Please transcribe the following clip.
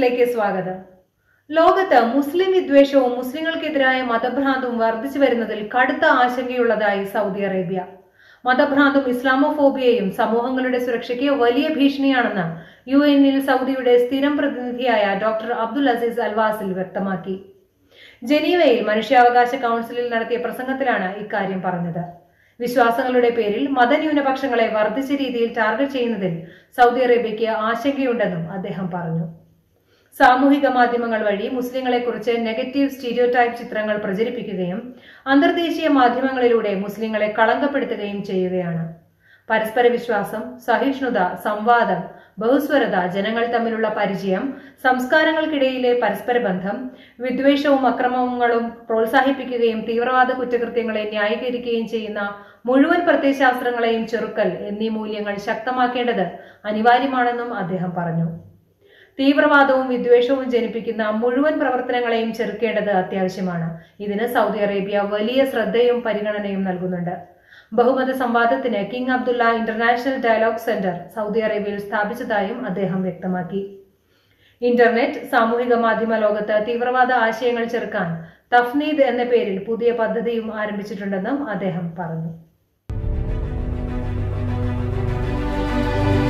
ന്യൂസിലേക്ക് സ്വാഗതം ലോകത്ത് മുസ്ലിം വിദ്വേഷവും മുസ്ലിങ്ങൾക്കെതിരായ മതഭ്രാന്തും വർദ്ധിച്ചു വരുന്നതിൽ കടുത്ത ആശങ്കയുള്ളതായി സൗദി അറേബ്യ മതഭ്രാന്തും ഇസ്ലാമോഫോബിയയും സമൂഹങ്ങളുടെ സുരക്ഷയ്ക്ക് വലിയ ഭീഷണിയാണെന്ന് യു എന്നിൽ സൗദിയുടെ സ്ഥിരം പ്രതിനിധിയായ ഡോക്ടർ അബ്ദുൽ അസീസ് അൽവാസിൽ വ്യക്തമാക്കി ജനീവയിൽ മനുഷ്യാവകാശ കൗൺസിലിൽ നടത്തിയ പ്രസംഗത്തിലാണ് ഇക്കാര്യം പറഞ്ഞത് വിശ്വാസങ്ങളുടെ പേരിൽ മതന്യൂനപക്ഷങ്ങളെ വർദ്ധിച്ച രീതിയിൽ ടാർഗറ്റ് ചെയ്യുന്നതിൽ സൗദി അറേബ്യയ്ക്ക് ആശങ്കയുണ്ടെന്നും അദ്ദേഹം പറഞ്ഞു സാമൂഹിക മാധ്യമങ്ങൾ വഴി മുസ്ലിങ്ങളെക്കുറിച്ച് നെഗറ്റീവ് സ്റ്റീരിയോടൈപ്പ് ചിത്രങ്ങൾ പ്രചരിപ്പിക്കുകയും അന്തർദേശീയ മാധ്യമങ്ങളിലൂടെ മുസ്ലിങ്ങളെ കളങ്കപ്പെടുത്തുകയും ചെയ്യുകയാണ് പരസ്പര വിശ്വാസം സഹിഷ്ണുത സംവാദം ബഹുസ്വരത ജനങ്ങൾ തമ്മിലുള്ള പരിചയം സംസ്കാരങ്ങൾക്കിടയിലെ പരസ്പര ബന്ധം വിദ്വേഷവും അക്രമങ്ങളും പ്രോത്സാഹിപ്പിക്കുകയും തീവ്രവാദ കുറ്റകൃത്യങ്ങളെ ന്യായീകരിക്കുകയും ചെയ്യുന്ന മുഴുവൻ പ്രത്യയശാസ്ത്രങ്ങളെയും ചെറുക്കൽ എന്നീ മൂല്യങ്ങൾ ശക്തമാക്കേണ്ടത് അനിവാര്യമാണെന്നും അദ്ദേഹം പറഞ്ഞു തീവ്രവാദവും വിദ്വേഷവും ജനിപ്പിക്കുന്ന മുഴുവൻ പ്രവർത്തനങ്ങളെയും ചെറുക്കേണ്ടത് അത്യാവശ്യമാണ് ഇതിന് സൗദി അറേബ്യ വലിയ ശ്രദ്ധയും പരിഗണനയും നൽകുന്നുണ്ട് ബഹുമത സംവാദത്തിന് King Abdullah International Dialogue Centre Saudi അറേബ്യയിൽ സ്ഥാപിച്ചതായും അദ്ദേഹം വ്യക്തമാക്കി ഇന്റർനെറ്റ് സാമൂഹിക മാധ്യമ ലോകത്ത് തീവ്രവാദ ആശയങ്ങൾ ചെറുക്കാൻ തഫ്നീദ് എന്ന പേരിൽ പുതിയ പദ്ധതിയും ആരംഭിച്ചിട്ടുണ്ടെന്നും അദ്ദേഹം പറഞ്ഞു